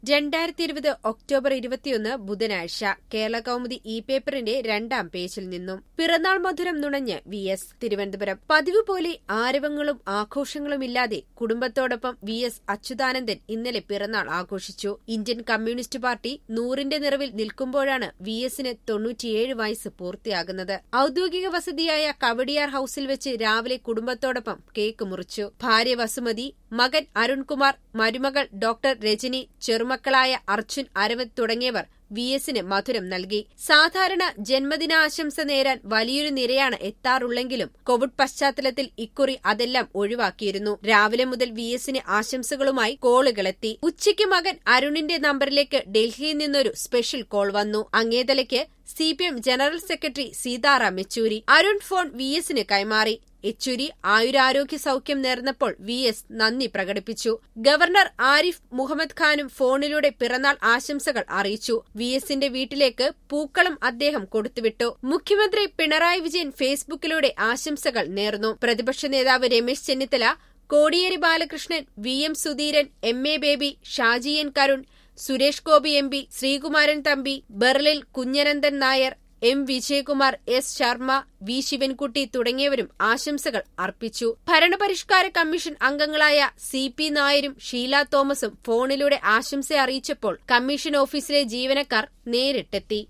രണ്ടായിരത്തി ഇരുപത് ഒക്ടോബർ ഇരുപത്തിയൊന്ന് ബുധനാഴ്ച കേരള കൗമുദി ഇ പേപ്പറിന്റെ രണ്ടാം പേജിൽ നിന്നും പിറന്നാൾ മധുരം നുണഞ്ഞ് വി എസ് തിരുവനന്തപുരം പതിവ് പോലെ ആരവങ്ങളും ആഘോഷങ്ങളുമില്ലാതെ കുടുംബത്തോടൊപ്പം വി എസ് അച്യുതാനന്ദൻ ഇന്നലെ പിറന്നാൾ ആഘോഷിച്ചു ഇന്ത്യൻ കമ്മ്യൂണിസ്റ്റ് പാർട്ടി നൂറിന്റെ നിറവിൽ നിൽക്കുമ്പോഴാണ് വി എസിന് തൊണ്ണൂറ്റിയേഴ് വയസ്സ് പൂർത്തിയാകുന്നത് ഔദ്യോഗിക വസതിയായ കവടിയാർ ഹൌസിൽ വെച്ച് രാവിലെ കുടുംബത്തോടൊപ്പം കേക്ക് മുറിച്ചു ഭാര്യ വസുമതി മകൻ അരുൺകുമാർ മരുമകൾ ഡോക്ടർ രജനി ചെറുമക്കളായ അർജുൻ അരവിന്ദ് തുടങ്ങിയവർ വി എസിന് മധുരം നൽകി സാധാരണ ജന്മദിനാശംസ നേരാൻ വലിയൊരു നിരയാണ് എത്താറുള്ളെങ്കിലും കോവിഡ് പശ്ചാത്തലത്തിൽ ഇക്കുറി അതെല്ലാം ഒഴിവാക്കിയിരുന്നു രാവിലെ മുതൽ വി എസിന് ആശംസകളുമായി കോളുകളെത്തി ഉച്ചയ്ക്ക് മകൻ അരുണിന്റെ നമ്പറിലേക്ക് ഡൽഹിയിൽ നിന്നൊരു സ്പെഷ്യൽ കോൾ വന്നു അങ്ങേതലയ്ക്ക് C P M general secretary Sitaram Yechury Arun phone V എസിന് കൈമാറി യെച്ചൂരി ആയുരാരോഗ്യ സൌഖ്യം നേർന്നപ്പോൾ വി എസ് നന്ദി പ്രകടിപ്പിച്ചു ഗവർണർ ആരിഫ് മുഹമ്മദ് ഖാനും ഫോണിലൂടെ പിറന്നാൾ ആശംസകൾ അറിയിച്ചു വി എസിന്റെ വീട്ടിലേക്ക് പൂക്കളം അദ്ദേഹം കൊടുത്തുവിട്ടു മുഖ്യമന്ത്രി പിണറായി വിജയൻ ഫേസ്ബുക്കിലൂടെ ആശംസകൾ നേർന്നു പ്രതിപക്ഷ നേതാവ് Ramesh Chennithala Kodiyeri Balakrishnan V M Sudheeran M A Baby Shaji N Karun Suresh Gopi M P Sreekumaran Thampi Berlin Kunhanandan Nair M Vijayakumar S Sharma V Sivankutty തുടങ്ങിയവരും ആശംസകൾ അർപ്പിച്ചു ഭരണപരിഷ്കാര കമ്മീഷൻ അംഗങ്ങളായ സി പി നായരും ഷീല തോമസും ഫോണിലൂടെ ആശംസ അറിയിച്ചപ്പോൾ കമ്മീഷൻ ഓഫീസിലെ ജീവനക്കാർ നേരിട്ടെത്തി